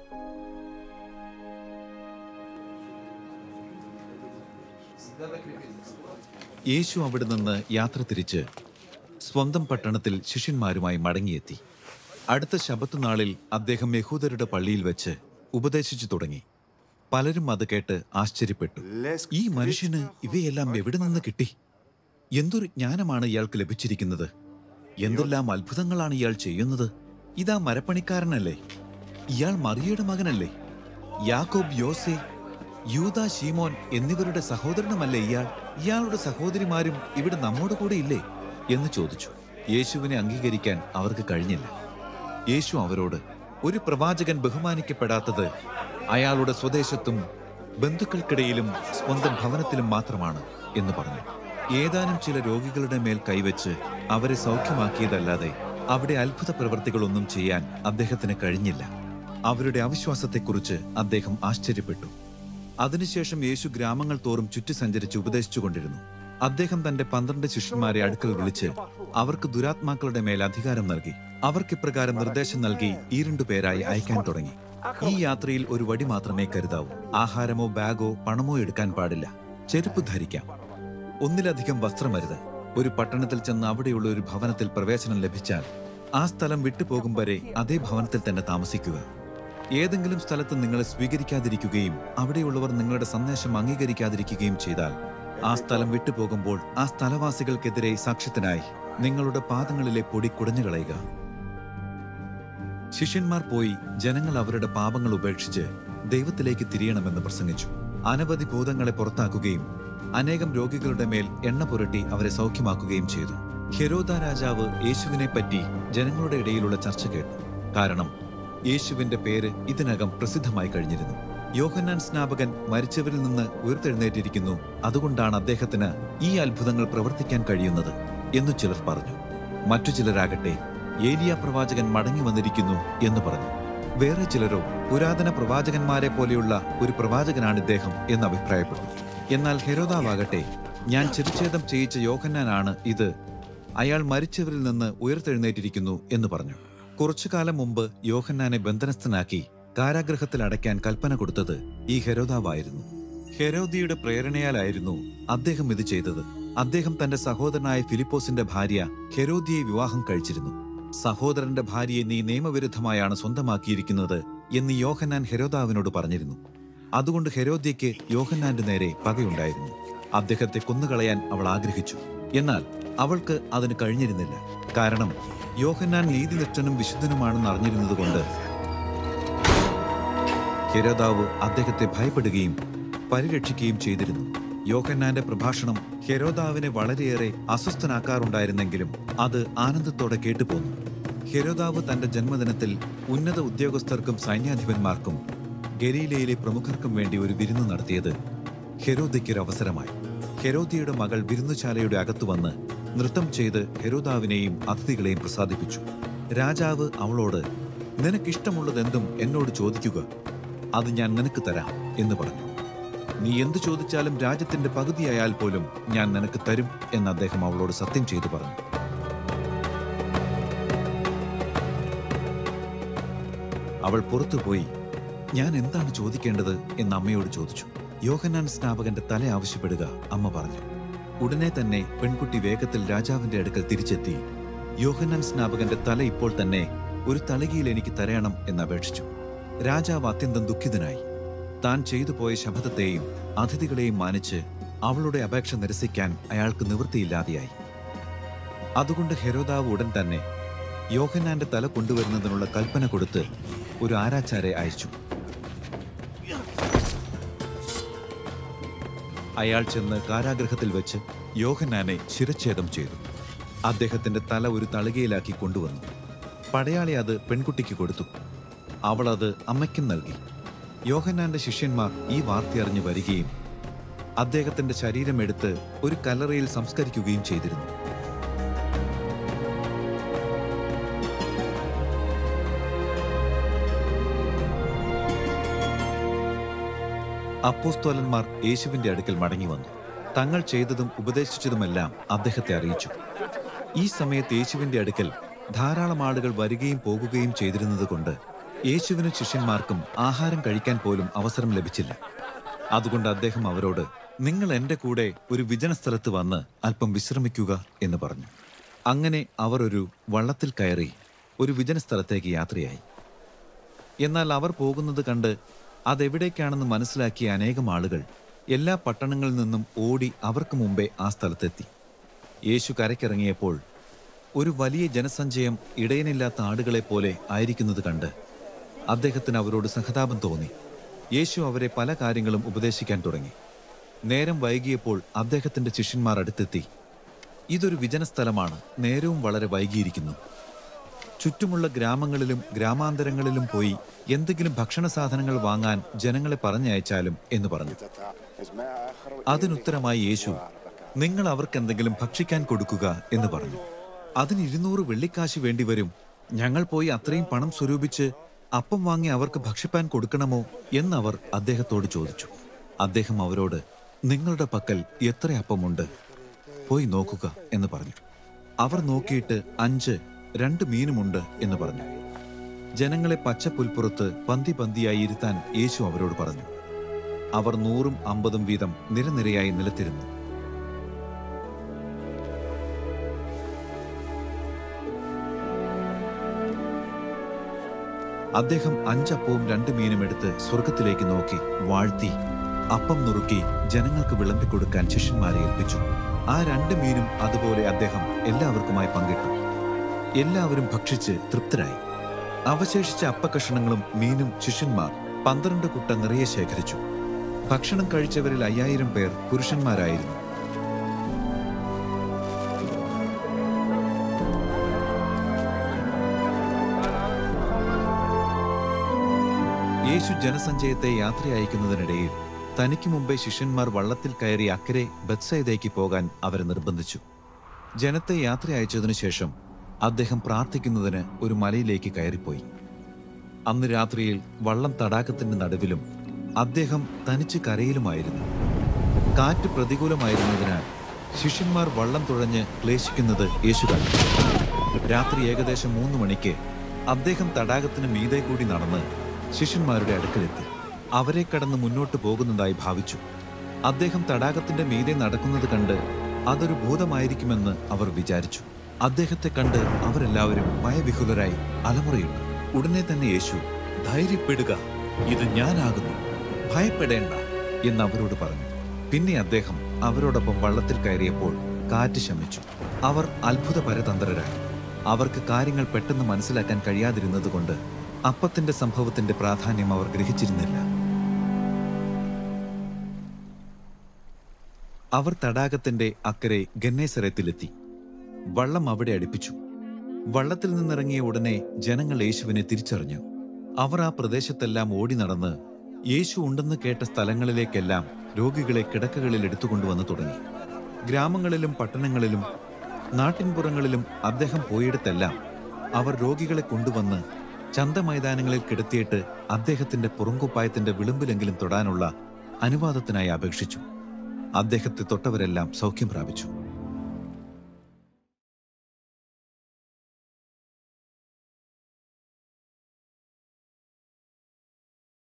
യേശു അവിടെ നിന്ന് യാത്ര തിരിച്ച് സ്വന്തം പട്ടണത്തിൽ ശിഷ്യന്മാരുമായി മടങ്ങിയെത്തി അടുത്ത ശബത്തുനാളിൽ അദ്ദേഹം യഹൂദരുടെ പള്ളിയിൽ വെച്ച് ഉപദേശിച്ചു തുടങ്ങി പലരും അത് കേട്ട് ആശ്ചര്യപ്പെട്ടു ഈ മനുഷ്യന് ഇവയെല്ലാം എവിടെ നിന്ന് കിട്ടി എന്തൊരു ജ്ഞാനമാണ് ഇയാൾക്ക് ലഭിച്ചിരിക്കുന്നത് എന്തെല്ലാം അത്ഭുതങ്ങളാണ് ഇയാൾ ചെയ്യുന്നത് ഇതാ മരപ്പണിക്കാരനല്ലേ ഇയാൾ മറിയയുടെ മകനല്ലേ യാക്കോബ് യോസെ യൂദാ ശീമോൻ എന്നിവരുടെ സഹോദരനുമല്ലേ ഇയാൾ ഇയാളുടെ സഹോദരിമാരും ഇവിടെ നമ്മോട് കൂടെ ഇല്ലേ എന്ന് ചോദിച്ചു യേശുവിനെ അംഗീകരിക്കാൻ അവർക്ക് കഴിഞ്ഞില്ല യേശു അവരോട് ഒരു പ്രവാചകൻ ബഹുമാനിക്കപ്പെടാത്തത് അയാളുടെ സ്വദേശത്തും ബന്ധുക്കൾക്കിടയിലും സ്വന്തം ഭവനത്തിലും മാത്രമാണ് എന്ന് പറഞ്ഞു ഏതാനും ചില രോഗികളുടെ മേൽ കൈവച്ച് അവരെ സൗഖ്യമാക്കിയതല്ലാതെ അവിടെ അത്ഭുത പ്രവൃത്തികളൊന്നും ചെയ്യാൻ അദ്ദേഹത്തിന് കഴിഞ്ഞില്ല അവരുടെ അവിശ്വാസത്തെക്കുറിച്ച് അദ്ദേഹം ആശ്ചര്യപ്പെട്ടു അതിനുശേഷം യേശു ഗ്രാമങ്ങൾ തോറും ചുറ്റി സഞ്ചരിച്ച് ഉപദേശിച്ചുകൊണ്ടിരുന്നു അദ്ദേഹം തന്റെ പന്ത്രണ്ട് ശിഷ്യന്മാരെ അടുക്കൽ വിളിച്ച് അവർക്ക് ദുരാത്മാക്കളുടെ മേൽ അധികാരം നൽകി അവർക്ക് ഇപ്രകാരം നിർദ്ദേശം നൽകി ഈ രണ്ടു പേരായി അയക്കാൻ തുടങ്ങി ഈ യാത്രയിൽ ഒരു വടി മാത്രമേ കരുതാവൂ ആഹാരമോ ബാഗോ പണമോ എടുക്കാൻ പാടില്ല ചെരുപ്പ് ധരിക്കാം ഒന്നിലധികം വസ്ത്രമരുത് ഒരു പട്ടണത്തിൽ ചെന്ന് അവിടെയുള്ള ഒരു ഭവനത്തിൽ പ്രവേശനം ലഭിച്ചാൽ ആ സ്ഥലം വിട്ടുപോകും വരെ അതേ ഭവനത്തിൽ തന്നെ താമസിക്കുക ഏതെങ്കിലും സ്ഥലത്ത് നിങ്ങളെ സ്വീകരിക്കാതിരിക്കുകയും അവിടെയുള്ളവർ നിങ്ങളുടെ സന്ദേശം അംഗീകരിക്കാതിരിക്കുകയും ചെയ്താൽ ആ സ്ഥലം വിട്ടുപോകുമ്പോൾ ആ സ്ഥലവാസികൾക്കെതിരെ സാക്ഷ്യത്തിനായി നിങ്ങളുടെ പാദങ്ങളിലെ പൊടി കുടഞ്ഞു കളയുക ശിഷ്യന്മാർ പോയി ജനങ്ങൾ അവരുടെ പാപങ്ങൾ ഉപേക്ഷിച്ച് ദൈവത്തിലേക്ക് തിരിയണമെന്ന് പ്രസംഗിച്ചു അനവധി ഭൂതങ്ങളെ പുറത്താക്കുകയും അനേകം രോഗികളുടെ മേൽ എണ്ണ പുരട്ടി അവരെ സൗഖ്യമാക്കുകയും ചെയ്തു ഹെരോദ രാജാവ് യേശുവിനെ പറ്റി ജനങ്ങളുടെ ഇടയിലുള്ള ചർച്ച കേട്ടു കാരണം യേശുവിന്റെ പേര് ഇതിനകം പ്രസിദ്ധമായി കഴിഞ്ഞിരുന്നു യോഹന്നാൻ സ്നാപകൻ മരിച്ചവരിൽ നിന്ന് ഉയർത്തെഴുന്നേറ്റിരിക്കുന്നു അതുകൊണ്ടാണ് അദ്ദേഹത്തിന് ഈ അത്ഭുതങ്ങൾ പ്രവർത്തിക്കാൻ കഴിയുന്നത് എന്നു ചിലർ പറഞ്ഞു മറ്റു ചിലരാകട്ടെ ഏലിയ പ്രവാചകൻ മടങ്ങി വന്നിരിക്കുന്നു എന്ന് പറഞ്ഞു വേറെ ചിലരോ പുരാതന പ്രവാചകന്മാരെ പോലെയുള്ള ഒരു പ്രവാചകനാണ് ഇദ്ദേഹം എന്ന് അഭിപ്രായപ്പെട്ടു എന്നാൽ ഹെരോദാവാകട്ടെ ഞാൻ ചിരിച്ഛേദം ചെയ്യിച്ച യോഹന്നാനാണ് ഇത് അയാൾ മരിച്ചവരിൽ നിന്ന് ഉയർത്തെഴുന്നേറ്റിരിക്കുന്നു എന്ന് പറഞ്ഞു കുറച്ചു കാലം മുമ്പ് യോഹന്നാനെ ബന്ധനസ്ഥനാക്കി കാരാഗ്രഹത്തിൽ അടയ്ക്കാൻ കൽപ്പന കൊടുത്തത് ഈ ഹെരോദാവായിരുന്നു ഹെരോദിയുടെ പ്രേരണയാലായിരുന്നു അദ്ദേഹം ഇത് ചെയ്തത് അദ്ദേഹം തന്റെ സഹോദരനായ ഫിലിപ്പോസിന്റെ ഭാര്യ ഹെരോദിയെ വിവാഹം കഴിച്ചിരുന്നു സഹോദരന്റെ ഭാര്യയെ നീ നിയമവിരുദ്ധമായാണ് സ്വന്തമാക്കിയിരിക്കുന്നത് എന്ന് യോഹന്നാൻ ഹെരോദാവിനോട് പറഞ്ഞിരുന്നു അതുകൊണ്ട് ഹെരോദ്യയ്ക്ക് യോഹന്നാന്റെ നേരെ പകയുണ്ടായിരുന്നു അദ്ദേഹത്തെ കൊന്നുകളയാൻ അവൾ ആഗ്രഹിച്ചു എന്നാൽ അവൾക്ക് അതിന് കഴിഞ്ഞിരുന്നില്ല കാരണം യോഹന്നാൻ നീതിനിഷ്ഠനും വിശുദ്ധനുമാണെന്ന് അറിഞ്ഞിരുന്നതുകൊണ്ട് ഹെരോദാവ് അദ്ദേഹത്തെ ഭയപ്പെടുകയും പരിരക്ഷിക്കുകയും ചെയ്തിരുന്നു യോഹന്നാന്റെ പ്രഭാഷണം ഹെരോദാവിനെ വളരെയേറെ അസ്വസ്ഥനാക്കാറുണ്ടായിരുന്നെങ്കിലും അത് ആനന്ദത്തോടെ കേട്ടുപോന്നു ഹെരോദാവ് തന്റെ ജന്മദിനത്തിൽ ഉന്നത ഉദ്യോഗസ്ഥർക്കും സൈന്യാധിപന്മാർക്കും ഗലീലയിലെ പ്രമുഖർക്കും വേണ്ടി ഒരു വിരുന്ന് നടത്തിയത് ഹെരോദയ്ക്കൊരു അവസരമായി ഹെരോദിയുടെ മകൾ വിരുന്നുശാലയുടെ അകത്തു വന്ന് നൃത്തം ചെയ്ത് ഹെരോദാവിനെയും അതിഥികളെയും പ്രസാദിപ്പിച്ചു രാജാവ് അവളോട് നിനക്കിഷ്ടമുള്ളതെന്തും എന്നോട് ചോദിക്കുക അത് ഞാൻ നിനക്ക് തരാം എന്ന് പറഞ്ഞു നീ എന്തു ചോദിച്ചാലും രാജ്യത്തിന്റെ പകുതിയായാൽ പോലും ഞാൻ നിനക്ക് തരും എന്ന് അദ്ദേഹം അവളോട് സത്യം ചെയ്തു പറഞ്ഞു അവൾ പുറത്തുപോയി ഞാൻ എന്താണ് ചോദിക്കേണ്ടത് എന്ന് അമ്മയോട് ചോദിച്ചു യോഹന്നാൻ സ്നാപകന്റെ തല ആവശ്യപ്പെടുക അമ്മ പറഞ്ഞു ഉടനെ തന്നെ പെൺകുട്ടി വേഗത്തിൽ രാജാവിന്റെ അടുക്കൽ തിരിച്ചെത്തി യോഹന്നാൻ സ്നാപകന്റെ തല ഇപ്പോൾ തന്നെ ഒരു തളികയിൽ എനിക്ക് തരയണം എന്ന് അപേക്ഷിച്ചു രാജാവ് അത്യന്തം ദുഃഖിതനായി താൻ ചെയ്തു പോയ ശപഥത്തെയും അതിഥികളെയും മാനിച്ച് അവളുടെ അപേക്ഷ നിരസിക്കാൻ അയാൾക്ക് നിവൃത്തിയില്ലാതെയായി അതുകൊണ്ട് ഹെരോദാവ് ഉടൻ തന്നെ യോഹന്നാന്റെ തല കൊണ്ടുവരുന്നതിനുള്ള കൽപ്പന കൊടുത്ത് ഒരു ആരാച്ചാരെ അയച്ചു അയാൾ ചെന്ന് കാരാഗ്രഹത്തിൽ വെച്ച് യോഹന്നാനെ ശിരച്ഛേദം ചെയ്തു അദ്ദേഹത്തിന്റെ തല ഒരു തളികയിലാക്കി കൊണ്ടുവന്നു പടയാളി അത് പെൺകുട്ടിക്ക് കൊടുത്തു അവൾ അത് അമ്മയ്ക്കും നൽകി യോഹന്നാന്റെ ശിഷ്യന്മാർ ഈ വാർത്തയറിഞ്ഞു വരികയും അദ്ദേഹത്തിന്റെ ശരീരം എടുത്ത് ഒരു കല്ലറയിൽ സംസ്കരിക്കുകയും ചെയ്തിരുന്നു അപ്പോസ്തോലന്മാർ യേശുവിന്റെ അടുക്കൽ മടങ്ങി വന്നു തങ്ങൾ ചെയ്തതും ഉപദേശിച്ചതുമെല്ലാം അദ്ദേഹത്തെ അറിയിച്ചു ഈ സമയത്ത് യേശുവിന്റെ അടുക്കൽ ധാരാളം ആളുകൾ വരികയും പോകുകയും ചെയ്തിരുന്നതുകൊണ്ട് യേശുവിനും ശിഷ്യന്മാർക്കും ആഹാരം കഴിക്കാൻ പോലും അവസരം ലഭിച്ചില്ല അതുകൊണ്ട് അദ്ദേഹം അവരോട് നിങ്ങൾ എന്റെ കൂടെ ഒരു വിജന സ്ഥലത്ത് വന്ന് അല്പം വിശ്രമിക്കുക എന്ന് പറഞ്ഞു അങ്ങനെ അവർ ഒരു വള്ളത്തിൽ കയറി ഒരു വിജന സ്ഥലത്തേക്ക് യാത്രയായി എന്നാൽ അവർ പോകുന്നത് കണ്ട് അതെവിടേക്കാണെന്ന് മനസ്സിലാക്കിയ അനേകം ആളുകൾ എല്ലാ പട്ടണങ്ങളിൽ നിന്നും ഓടി അവർക്ക് മുമ്പേ ആ സ്ഥലത്തെത്തി യേശു കരയ്ക്കിറങ്ങിയപ്പോൾ ഒരു വലിയ ജനസഞ്ചയം ഇടയനില്ലാത്ത ആടുകളെ പോലെ ആയിരിക്കുന്നത് കണ്ട് അദ്ദേഹത്തിന് അവരോട് സഹതാപം തോന്നി യേശു അവരെ പല കാര്യങ്ങളും ഉപദേശിക്കാൻ തുടങ്ങി നേരം വൈകിയപ്പോൾ അദ്ദേഹത്തിന്റെ ശിഷ്യന്മാർ അടുത്തെത്തി ഇതൊരു വിജനസ്ഥലമാണ് നേരവും വളരെ വൈകിയിരിക്കുന്നു ചുറ്റുമുള്ള ഗ്രാമങ്ങളിലും ഗ്രാമാന്തരങ്ങളിലും പോയി എന്തെങ്കിലും ഭക്ഷണ സാധനങ്ങൾ വാങ്ങാൻ ജനങ്ങളെ പറഞ്ഞയച്ചാലും എന്ന് പറഞ്ഞു അതിനുത്തരമായി യേശു നിങ്ങൾ അവർക്ക് എന്തെങ്കിലും ഭക്ഷിക്കാൻ കൊടുക്കുക എന്ന് പറഞ്ഞു അതിന് ഇരുന്നൂറ് വെള്ളിക്കാശ് വേണ്ടിവരും ഞങ്ങൾ പോയി അത്രയും പണം സ്വരൂപിച്ച് അപ്പം വാങ്ങി അവർക്ക് ഭക്ഷിപ്പാൻ കൊടുക്കണമോ എന്നവർ അദ്ദേഹത്തോട് ചോദിച്ചു അദ്ദേഹം അവരോട് നിങ്ങളുടെ പക്കൽ എത്ര അപ്പമുണ്ട് പോയി നോക്കുക എന്ന് പറഞ്ഞു അവർ നോക്കിയിട്ട് അഞ്ച് രണ്ട് മീനുമുണ്ട് എന്ന് പറഞ്ഞു ജനങ്ങളെ പച്ചപ്പുൽപ്പുറത്ത് പന്തി പന്തിയായി ഇരുത്താൻ യേശു അവരോട് പറഞ്ഞു അവർ നൂറും അമ്പതും വീതം നിരനിരയായി നിലത്തിരുന്നു അദ്ദേഹം അഞ്ചപ്പവും രണ്ട് മീനും എടുത്ത് സ്വർഗത്തിലേക്ക് നോക്കി വാഴ്ത്തി അപ്പം നുറുക്കി ജനങ്ങൾക്ക് വിളമ്പിക്കൊടുക്കാൻ ശിഷ്യന്മാരെ ഏൽപ്പിച്ചു ആ രണ്ട് മീനും അതുപോലെ അദ്ദേഹം എല്ലാവർക്കുമായി പങ്കിട്ടു എല്ലാവരും ഭക്ഷിച്ച് തൃപ്തരായി അവശേഷിച്ച അപ്പക്കഷണങ്ങളും മീനും ശിഷ്യന്മാർ പന്ത്രണ്ട് കുട്ട നിറയെ ശേഖരിച്ചു ഭക്ഷണം കഴിച്ചവരിൽ അയ്യായിരം പേർ പുരുഷന്മാരായിരുന്നു യേശു ജനസഞ്ചയത്തെ യാത്ര അയക്കുന്നതിനിടയിൽ തനിക്ക് മുമ്പേ ശിഷ്യന്മാർ വള്ളത്തിൽ കയറി അക്കരെ ബത്സൈദയ്ക്ക് പോകാൻ അവരെ നിർബന്ധിച്ചു ജനത്തെ യാത്ര അയച്ചതിനു ശേഷം അദ്ദേഹം പ്രാർത്ഥിക്കുന്നതിന് ഒരു മലയിലേക്ക് കയറിപ്പോയി അന്ന് രാത്രിയിൽ വള്ളം തടാകത്തിന്റെ നടുവിലും അദ്ദേഹം തനിച്ച് കരയിലുമായിരുന്നു കാറ്റ് പ്രതികൂലമായിരുന്നതിനാൽ ശിഷ്യന്മാർ വള്ളം തുഴഞ്ഞ് ക്ലേശിക്കുന്നത് യേശു കണ്ടു രാത്രി ഏകദേശം മൂന്ന് മണിക്ക് അദ്ദേഹം തടാകത്തിന് മീതെ കൂടി നടന്ന് ശിഷ്യന്മാരുടെ അടുക്കലെത്തി അവരെ കടന്ന് മുന്നോട്ട് പോകുന്നതായി ഭാവിച്ചു അദ്ദേഹം തടാകത്തിന്റെ മീതെ നടക്കുന്നത് കണ്ട് അതൊരു ഭൂതമായിരിക്കുമെന്ന് അവർ വിചാരിച്ചു അദ്ദേഹത്തെ കണ്ട് അവരെല്ലാവരും ഭയവിഹുലരായി അലമുറയിട്ടു ഉടനെ തന്നെ യേശു ധൈര്യപ്പെടുക ഇത് ഞാനാകുന്നു ഭയപ്പെടേണ്ട എന്ന് അവരോട് പറഞ്ഞു പിന്നെ അദ്ദേഹം അവരോടൊപ്പം വള്ളത്തിൽ കയറിയപ്പോൾ കാറ്റ് ശമിച്ചു അവർ അത്ഭുത പരതന്ത്രരായി അവർക്ക് കാര്യങ്ങൾ പെട്ടെന്ന് മനസ്സിലാക്കാൻ കഴിയാതിരുന്നതുകൊണ്ട് അപ്പത്തിന്റെ സംഭവത്തിന്റെ പ്രാധാന്യം അവർ ഗ്രഹിച്ചിരുന്നില്ല അവർ തടാകത്തിന്റെ അക്കരെ ഗന്നേസരത്തിലെത്തി വള്ളം അവിടെ അടുപ്പിച്ചു വള്ളത്തിൽ നിന്നിറങ്ങിയ ഉടനെ ജനങ്ങൾ യേശുവിനെ തിരിച്ചറിഞ്ഞു അവർ ആ പ്രദേശത്തെല്ലാം ഓടി നടന്ന് യേശു ഉണ്ടെന്ന് കേട്ട സ്ഥലങ്ങളിലേക്കെല്ലാം രോഗികളെ കിടക്കകളിൽ എടുത്തുകൊണ്ടുവന്ന് തുടങ്ങി ഗ്രാമങ്ങളിലും പട്ടണങ്ങളിലും നാട്ടിൻപുറങ്ങളിലും അദ്ദേഹം പോയിടത്തെല്ലാം അവർ രോഗികളെ കൊണ്ടുവന്ന് ചന്തമൈതാനങ്ങളിൽ കിടത്തിയിട്ട് അദ്ദേഹത്തിന്റെ പുറങ്കുപ്പായത്തിന്റെ വിളിമ്പിലെങ്കിലും തൊടാനുള്ള അനുവാദത്തിനായി അപേക്ഷിച്ചു അദ്ദേഹത്തെ തൊട്ടവരെല്ലാം സൗഖ്യം പ്രാപിച്ചു